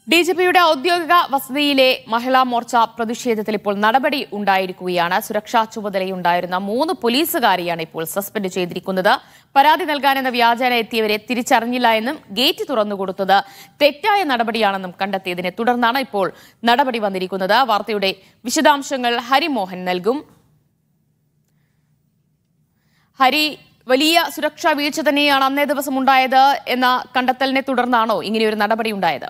D G പിയുടെ ഔദ്യോഗിക വസതിയിലെ മഹിളാ മോർച്ച പ്രതിഷേധത്തിൽ ഇപ്പോൾ നടപടി ഉണ്ടായിരിക്കുകയാണ് സുരക്ഷാ ചുമതലയുണ്ടായിരുന്ന മൂന്ന് പോലീസുകാരെയാണ് ഇപ്പോൾ സസ്പെൻഡ് ചെയ്തിരിക്കുന്നത് പരാതി നൽകാനെന്ന വ്യാജേന എത്തിയവരെ തിരിച്ചറിഞ്ഞില്ല എന്നും ഗേറ്റ് തുറന്നുകൊടുത്തത് തെറ്റായ നടപടിയാണെന്നും കണ്ടെത്തിയതിനെ തുടർന്നാണ് ഇപ്പോൾ നടപടി വന്നിരിക്കുന്നത് വാർത്തയുടെ വിശദാംശങ്ങൾ ഹരിമോഹൻ നൽകും ഹരി വലിയ സുരക്ഷാ വീഴ്ച തന്നെയാണ് അന്നേ ദിവസം ഉണ്ടായത് എന്ന കണ്ടെത്തലിനെ തുടർന്നാണോ ഇങ്ങനെയൊരു നടപടി ഉണ്ടായത്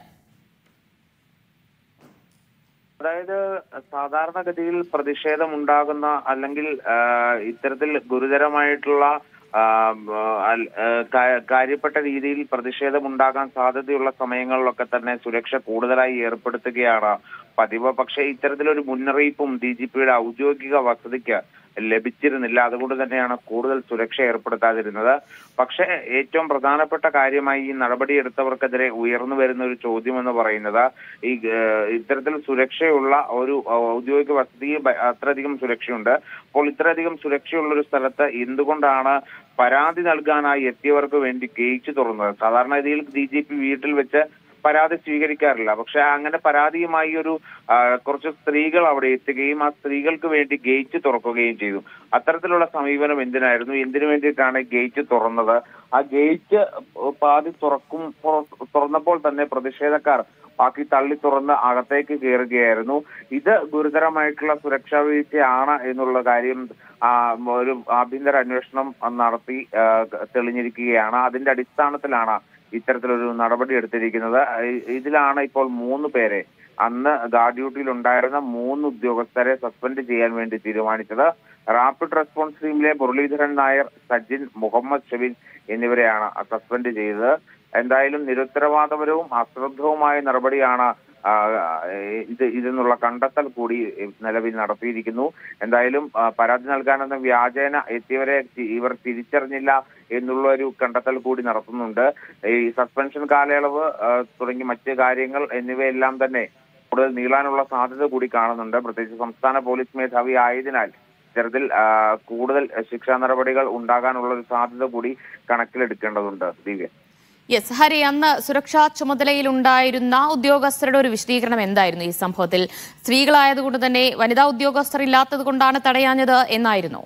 അതായത് സാധാരണഗതിയിൽ പ്രതിഷേധം ഉണ്ടാകുന്ന അല്ലെങ്കിൽ ആ, ഇത്തരത്തിൽ ഗുരുതരമായിട്ടുള്ള ആ, അൽ- ആ, കാ- കാര്യപ്പെട്ട രീതിയിൽ പ്രതിഷേധം ഉണ്ടാകാൻ സാധ്യതയുള്ള സമയങ്ങളിലൊക്കെ തന്നെ സുരക്ഷ കൂടുതലായി ഏർപ്പെടുത്തുകയാണ് പതിവ് പക്ഷേ ഇത്തരത്തിലൊരു മുന്നറിയിപ്പും ഡി ജി പിയുടെ ഔദ്യോഗിക വസതിക്ക് ലഭിച്ചിരുന്നില്ല അതുകൊണ്ട് തന്നെയാണ് കൂടുതൽ സുരക്ഷ ഏർപ്പെടുത്താതിരുന്നത് പക്ഷേ ഏറ്റവും പ്രധാനപ്പെട്ട കാര്യമായി ഈ നടപടിയെടുത്തവർക്കെതിരെ ഉയർന്നു വരുന്ന ഒരു ചോദ്യം എന്ന് പറയുന്നത് ഈ ഏഹ്, ഇത്തരത്തിൽ സുരക്ഷയുള്ള ഒരു ഔദ്യോഗിക വസതിയിൽ ഭ- അത്രയധികം സുരക്ഷയുണ്ട് അപ്പോൾ ഇത്രയധികം സുരക്ഷയുള്ള ഒരു സ്ഥലത്ത് എന്തുകൊണ്ടാണ് പരാതി നൽകാനായി എത്തിയവർക്ക് വേണ്ടി ഗേറ്റ് തുറന്നത് സാധാരണ രീതിയിൽ ഡി ജി പി വീട്ടിൽ വെച്ച് പരാതി സ്വീകരിക്കാറില്ല പക്ഷെ അങ്ങനെ പരാതിയുമായി ഒരു ആ, കുറച്ച് സ്ത്രീകൾ അവിടെ എത്തുകയും ആ സ്ത്രീകൾക്ക് വേണ്ടി ഗേറ്റ് തുറക്കുകയും ചെയ്തു അത്തരത്തിലുള്ള സമീപനം എന്തിനായിരുന്നു എന്തിനു വേണ്ടിയിട്ടാണ് ഗേറ്റ് തുറന്നത് ആ ഗേറ്റ് പാതി തുറക്കും പുറ- തുറന്നപ്പോൾ തന്നെ പ്രതിഷേധക്കാർ ബാക്കി തള്ളി തുറന്ന് അകത്തേക്ക് കയറുകയായിരുന്നു ഇത് ഗുരുതരമായിട്ടുള്ള സുരക്ഷാ വീഴ്ചയാണ് എന്നുള്ള കാര്യം ആ, ഒരു ആഭ്യന്തര അന്വേഷണം നടത്തി ആ, തെളിഞ്ഞിരിക്കുകയാണ് അതിന്റെ അടിസ്ഥാനത്തിലാണ് ഇത്തരത്തിലൊരു നടപടി എടുത്തിരിക്കുന്നത് ഇ- ഇതിലാണ് ഇപ്പോൾ മൂന്ന് പേരെ അന്ന് ഗാർഡ് ഡ്യൂട്ടിയിൽ ഉണ്ടായിരുന്ന മൂന്ന് ഉദ്യോഗസ്ഥരെ സസ്പെൻഡ് ചെയ്യാൻ വേണ്ടി തീരുമാനിച്ചത് റാപ്പിഡ് റെസ്പോൺസ് ടീമിലെ മുരളീധരൻ നായർ സജിൻ മുഹമ്മദ് ഷബീൻ എന്നിവരെയാണ് സസ്പെൻഡ് ചെയ്തത് എന്തായാലും നിരുത്തരവാദപരവും അശ്രദ്ധവുമായ നടപടിയാണ് ആ, ഇത് ഇതെന്നുള്ള കണ്ടെത്തൽ കൂടി നിലവിൽ നടത്തിയിരിക്കുന്നു എന്തായാലും ആ, പരാതി നൽകാനെന്ന വ്യാജേന എത്തിയവരെ തി- ഇവർ തിരിച്ചറിഞ്ഞില്ല എന്നുള്ള ഒരു കണ്ടെത്തൽ കൂടി നടത്തുന്നുണ്ട് ഈ സസ്പെൻഷൻ കാലയളവ് ആ, തുടങ്ങി മറ്റ് കാര്യങ്ങൾ എന്നിവയെല്ലാം തന്നെ കൂടുതൽ നീളാനുള്ള സാധ്യത കൂടി കാണുന്നുണ്ട് പ്രത്യേകിച്ച് സംസ്ഥാന പോലീസ് മേധാവി ആയതിനാൽ ഇത്തരത്തിൽ ആ, കൂടുതൽ ശിക്ഷാ നടപടികൾ ഉണ്ടാകാനുള്ള ഒരു സാധ്യത കൂടി കണക്കിലെടുക്കേണ്ടതുണ്ട് ദിവ്യ യെസ് ഹരി അന്ന് സുരക്ഷാ ചുമതലയിലുണ്ടായിരുന്ന ഉദ്യോഗസ്ഥരുടെ ഒരു വിശദീകരണം എന്തായിരുന്നു ഈ സംഭവത്തിൽ സ്ത്രീകളായതുകൊണ്ട് തന്നെ വനിതാ ഉദ്യോഗസ്ഥർ ഇല്ലാത്തത് കൊണ്ടാണ് തടയാഞ്ഞത് എന്നായിരുന്നു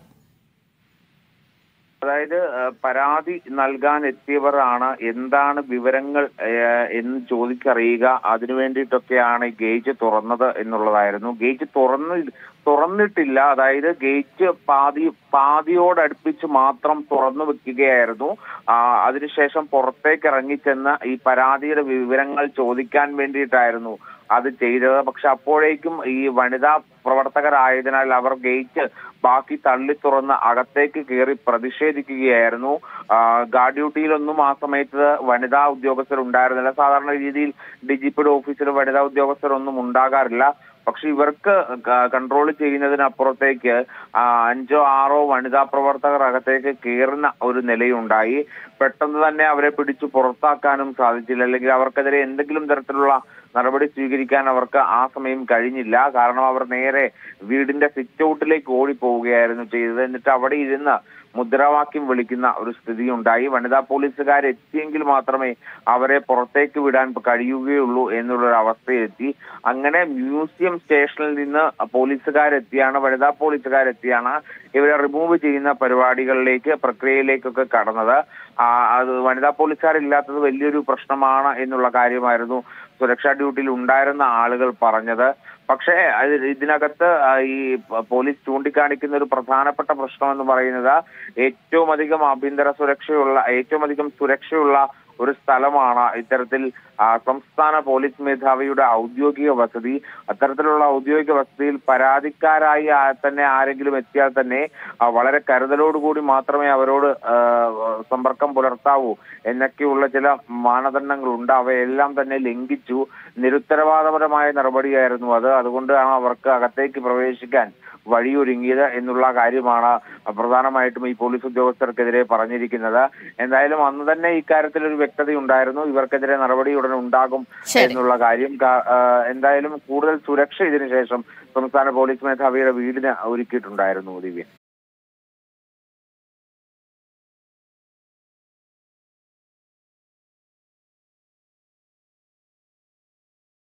അതായത് ആ, പരാതി നൽകാൻ എത്തിയവരാണ് എന്താണ് വിവരങ്ങൾ ആ, എന്ന് ചോദിച്ചറിയുക അതിനു വേണ്ടിയിട്ടൊക്കെയാണ് ഈ ഗേറ്റ് തുറന്നത് എന്നുള്ളതായിരുന്നു ഗേറ്റ് തുറന്ന് തുറന്നിട്ടില്ല അതായത് ഗേറ്റ് പാതി പാതിയോടടുപ്പിച്ച് മാത്രം തുറന്നു വെക്കുകയായിരുന്നു ആ, അതിനുശേഷം പുറത്തേക്ക് ഇറങ്ങിച്ചെന്ന് ഈ പരാതിയുടെ വിവരങ്ങൾ ചോദിക്കാൻ വേണ്ടിയിട്ടായിരുന്നു അത് ചെയ്തത് പക്ഷെ അപ്പോഴേക്കും ഈ വനിതാ പ്രവർത്തകരായതിനാൽ അവർ ഗേറ്റ് ബാക്കി തള്ളി തുറന്ന് അകത്തേക്ക് കയറി പ്രതിഷേധിക്കുകയായിരുന്നു ആ, ഗാർഡ് ഡ്യൂട്ടിയിലൊന്നും ആ സമയത്ത് വനിതാ ഉദ്യോഗസ്ഥർ ഉണ്ടായിരുന്നില്ല സാധാരണ രീതിയിൽ ഡി ജി പിയുടെ ഓഫീസിൽ വനിതാ ഉദ്യോഗസ്ഥരൊന്നും ഉണ്ടാകാറില്ല പക്ഷെ ഇവർക്ക് കൺട്രോൾ ചെയ്യുന്നതിനപ്പുറത്തേക്ക് ആ, അഞ്ചോ ആറോ വനിതാ പ്രവർത്തകർ അകത്തേക്ക് കയറുന്ന ഒരു നിലയുണ്ടായി പെട്ടെന്ന് തന്നെ അവരെ പിടിച്ചു പുറത്താക്കാനും സാധിച്ചില്ല അല്ലെങ്കിൽ അവർക്കെതിരെ എന്തെങ്കിലും തരത്തിലുള്ള നടപടി സ്വീകരിക്കാൻ അവർക്ക് ആ സമയം കഴിഞ്ഞില്ല കാരണം അവർ നേരെ വീടിന്റെ സിറ്റ് ഔട്ടിലേക്ക് ഓടിപ്പോവുകയായിരുന്നു ചെയ്തത് എന്നിട്ട് അവിടെ ഇരുന്ന് മുദ്രാവാക്യം വിളിക്കുന്ന ഒരു സ്ഥിതി ഉണ്ടായി വനിതാ പോലീസുകാർ എത്തിയെങ്കിൽ മാത്രമേ അവരെ പുറത്തേക്ക് വിടാൻ കഴിയുകയുള്ളൂ എന്നുള്ളൊരു അവസ്ഥയിലെത്തി അങ്ങനെ മ്യൂസിയം സ്റ്റേഷനിൽ നിന്ന് പോലീസുകാരെത്തിയാണ് വനിതാ പോലീസുകാരെത്തിയാണ് ഇവരെ റിമൂവ് ചെയ്യുന്ന പരിപാടികളിലേക്ക് പ്രക്രിയയിലേക്കൊക്കെ കടന്നത് ആ, അത് വനിതാ പോലീസുകാരില്ലാത്തത് വലിയൊരു പ്രശ്നമാണ് എന്നുള്ള കാര്യമായിരുന്നു സുരക്ഷാ ഡ്യൂട്ടിയിൽ ഉണ്ടായിരുന്ന ആളുകൾ പറഞ്ഞത് പക്ഷേ അത് ഇതിനകത്ത് ആ, ഈ പ- പോലീസ് ചൂണ്ടിക്കാണിക്കുന്ന ഒരു പ്രധാനപ്പെട്ട പ്രശ്നം എന്ന് പറയുന്നത് ഏറ്റവും അധികം ആഭ്യന്തര സുരക്ഷയുള്ള ഏറ്റവും അധികം സുരക്ഷയുള്ള ഒരു സ്ഥലമാണ് ഇത്തരത്തിൽ ആ, സംസ്ഥാന പോലീസ് മേധാവിയുടെ ഔദ്യോഗിക വസതി അത്തരത്തിലുള്ള ഔദ്യോഗിക വസതിയിൽ പരാതിക്കാരായി ആ- തന്നെ ആരെങ്കിലും എത്തിയാൽ തന്നെ ആ, വളരെ കരുതലോടുകൂടി മാത്രമേ അവരോട് ആ, സമ്പർക്കം പുലർത്താവൂ എന്നൊക്കെയുള്ള ചില മാനദണ്ഡങ്ങളുണ്ട് അവയെല്ലാം തന്നെ ലംഘിച്ചു നിരുത്തരവാദപരമായ നടപടിയായിരുന്നു അത് അതുകൊണ്ടാണ് അവർക്ക് അകത്തേക്ക് പ്രവേശിക്കാൻ വഴിയൊരുങ്ങിയത് എന്നുള്ള കാര്യമാണ് പ്രധാനമായിട്ടും ഈ പോലീസ് ഉദ്യോഗസ്ഥർക്കെതിരെ പറഞ്ഞിരിക്കുന്നത് എന്തായാലും അന്ന് തന്നെ ഇക്കാര്യത്തിൽ ഒരു വ്യക്തത ഉണ്ടായിരുന്നു ഇവർക്കെതിരെ നടപടി ഉടൻ ഉണ്ടാകും ശരി. എന്നുള്ള കാര്യം കാ- ആ, എന്തായാലും കൂടുതൽ സുരക്ഷ ഇതിനു ശേഷം സംസ്ഥാന പോലീസ് മേധാവിയുടെ വീടിന് ഒരുക്കിയിട്ടുണ്ടായിരുന്നു ദിവ്യ